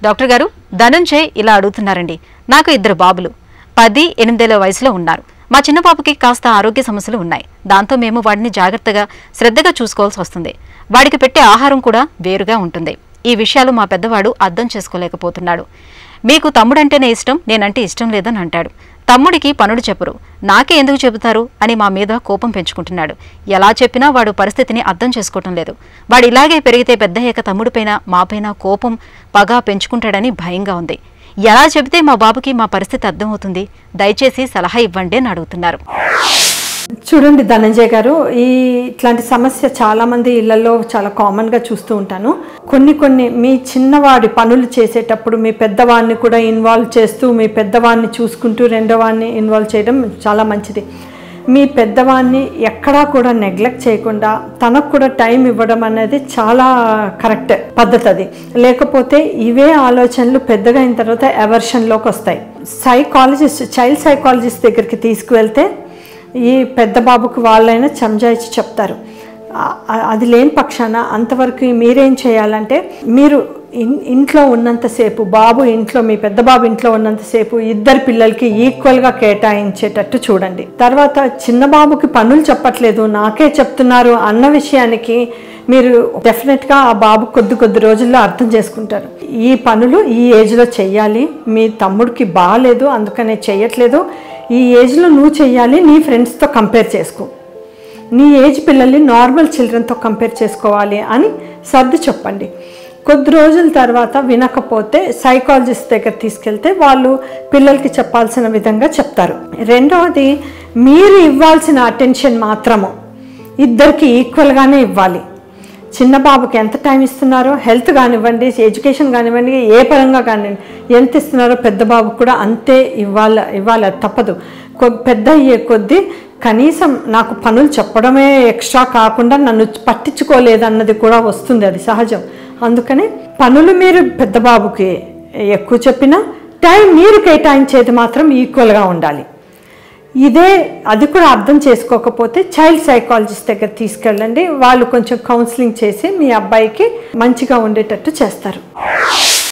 doctor గారు ధనుంజయ్ ఇలా అడుగుతున్నారండి నాకు ఇద్దరు బాబులు పది ఎనిమిదేళ్ల వయసులో ఉన్నారు మా చిన్న పాపకి కాస్త ఆరోగ్య సమస్యలు ఉన్నాయి దాంతో మేము వాడిని జాగ్రత్తగా శ్రద్ధగా చూసుకోవాల్సి వస్తుంది వాడికి పెట్టే ఆహారం కూడా వేరుగా ఉంటుంది ఈ విషయాలు మా పెద్దవాడు అర్థం చేసుకోలేకపోతున్నాడు మీకు తమ్ముడంటేనే ఇష్టం నేనంటే ఇష్టం లేదని అంటాడు తమ్ముడికి పనులు చెప్పరు నాకే ఎందుకు చెబుతారు అని మా మీద కోపం పెంచుకుంటున్నాడు ఎలా చెప్పినా వాడు పరిస్థితిని అర్థం చేసుకోవటం లేదు వాడు ఇలాగే పెరిగితే పెద్దయ్యాక తమ్ముడిపైన మాపైన కోపం పగ పెంచుకుంటాడని భయంగా ఉంది ఎలా చెబితే మా బాబుకి మా పరిస్థితి అర్థమవుతుంది దయచేసి సలహా ఇవ్వండి అని అడుగుతున్నారు చూడండి ధనంజయ్ గారు ఈ ఇట్లాంటి సమస్య చాలా మంది ఇళ్లలో చాలా కామన్గా చూస్తూ ఉంటాను కొన్ని కొన్ని మీ చిన్నవాడి పనులు చేసేటప్పుడు మీ పెద్దవాడిని కూడా ఇన్వాల్వ్ చేస్తూ మీ పెద్దవాడిని చూసుకుంటూ రెండో వాడిని ఇన్వాల్వ్ చేయడం చాలా మంచిది మీ పెద్దవాడిని ఎక్కడా కూడా నెగ్లెక్ట్ చేయకుండా తనకు కూడా టైం ఇవ్వడం అనేది చాలా కరెక్ట్ పద్ధతి అది లేకపోతే ఇవే ఆలోచనలు పెద్దగా అయిన తర్వాత ఎవర్షన్లోకి వస్తాయి సైకాలజిస్ట్ చైల్డ్ సైకాలజిస్ట్ దగ్గరికి తీసుకువెళ్తే ఈ పెద్ద బాబుకు వాళ్ళైనా చంజాయిచి చెప్తారు ఆ- ఆ- అది లేని పక్షాన అంతవరకు మీరేం చేయాలంటే మీరు ఇన్ ఇంట్లో ఉన్నంతసేపు బాబు ఇంట్లో మీ పెద్ద బాబు ఇంట్లో ఉన్నంతసేపు ఇద్దరు పిల్లలకి ఈక్వల్గా కేటాయించేటట్టు చూడండి తర్వాత చిన్న బాబుకి పనులు చెప్పట్లేదు నాకే చెప్తున్నారు అన్న విషయానికి మీరు డెఫినెట్గా ఆ బాబు కొద్ది కొద్ది రోజుల్లో అర్థం చేసుకుంటారు ఈ పనులు ఈ ఏజ్లో చెయ్యాలి మీ తమ్ముడికి బాగాలేదు అందుకనే చెయ్యట్లేదు ఈ ఏజ్లో నువ్వు చెయ్యాలి నీ ఫ్రెండ్స్తో కంపేర్ చేసుకో నీ ఏజ్ పిల్లల్ని నార్మల్ చిల్డ్రన్తో కంపేర్ చేసుకోవాలి అని సర్ది చెప్పండి కొద్ది రోజుల తర్వాత వినకపోతే సైకాలజిస్ట్ దగ్గర తీసుకెళ్తే వాళ్ళు పిల్లలకి చెప్పాల్సిన విధంగా చెప్తారు రెండవది మీరు ఇవ్వాల్సిన అటెన్షన్ మాత్రము ఇద్దరికి ఈక్వల్గానే ఇవ్వాలి చిన్న బాబుకి ఎంత టైం ఇస్తున్నారో హెల్త్ కానివ్వండి ఎడ్యుకేషన్ కానివ్వండి ఏ పరంగా కానివ్వండి ఎంత ఇస్తున్నారో పెద్ద బాబుకు కూడా అంతే ఇవ్వాలి ఇవ్వాలి అది తప్పదు కొ- పెద్ద అయ్యే కొద్దీ కనీసం నాకు పనులు చెప్పడమే ఎక్స్ట్రా కాకుండా నన్ను పట్టించుకోలేదన్నది కూడా వస్తుంది అది సహజం అందుకని పనులు మీరు పెద్ద బాబుకి ఎక్కువ చెప్పినా టైం మీరు కేటాయించేది మాత్రం ఈక్వల్గా ఉండాలి ఇదే అది కూడా అర్థం చేసుకోకపోతే చైల్డ్ సైకాలజిస్ట్ దగ్గర తీసుకెళ్ళండి వాళ్ళు కొంచెం కౌన్సిలింగ్ చేసి మీ అబ్బాయికి మంచిగా ఉండేటట్టు చేస్తారు